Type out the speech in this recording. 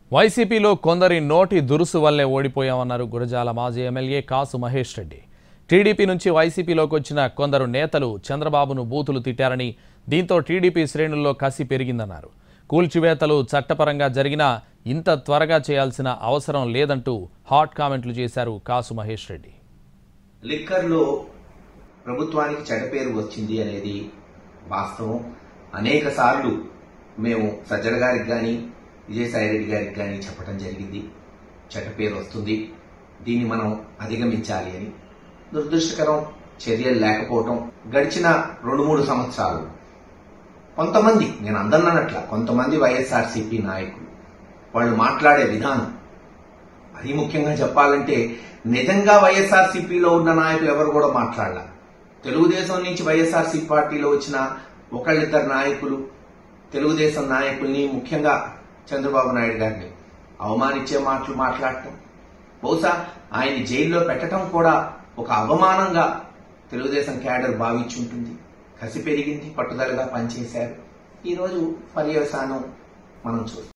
వైసీపీలో కొందరి నోటి దురుసు వల్లే ఓడిపోయామన్నారు గురజాల మాజీ ఎమ్మెల్యే కాసు మహేష్ రెడ్డి టీడీపీ నుంచి వైసీపీలోకి వచ్చిన కొందరు నేతలు చంద్రబాబును బూతులు తిట్టారని దీంతో టీడీపీ శ్రేణుల్లో కసి పెరిగిందన్నారు కూల్చివేతలు చట్టపరంగా జరిగినా ఇంత త్వరగా చేయాల్సిన అవసరం లేదంటూ హాట్ కామెంట్లు చేశారు కాసు మహేష్ రెడ్డి లిక్కర్లో ప్రభుత్వానికి చెడ్డ పేరు వచ్చింది అనేది వాస్తవం అనేక సార్లు మేము సజ్జల గారికి కానీ విజయసాయి రెడ్డి గారికి కానీ చెప్పడం జరిగింది చెడ్డ పేరు వస్తుంది దీన్ని మనం అధిగమించాలి అని దురదృష్టకరం చర్యలు లేకపోవటం గడిచిన రెండు మూడు సంవత్సరాలు కొంతమంది నేను అందన్నట్ల కొంతమంది వైఎస్ఆర్సీపీ నాయకులు వాళ్ళు మాట్లాడే విధానం అది ముఖ్యంగా చెప్పాలంటే నిజంగా వైఎస్ఆర్సీపీలో ఉన్న నాయకులు ఎవరు కూడా మాట్లాడాల తెలుగుదేశం నుంచి వైఎస్ఆర్సీ పార్టీలో వచ్చిన ఒకళ్ళిద్దరు నాయకులు తెలుగుదేశం నాయకుల్ని ముఖ్యంగా చంద్రబాబు నాయుడు గారిని అవమానించే మాటలు మాట్లాడటం బహుశా ఆయన జైల్లో పెట్టడం కూడా ఒక అవమానంగా తెలుగుదేశం క్యాడర్ భావించుంటుంది కసి పెరిగింది పట్టుదలగా పనిచేశారు ఈరోజు పర్యవసానం మనం చూస్తాం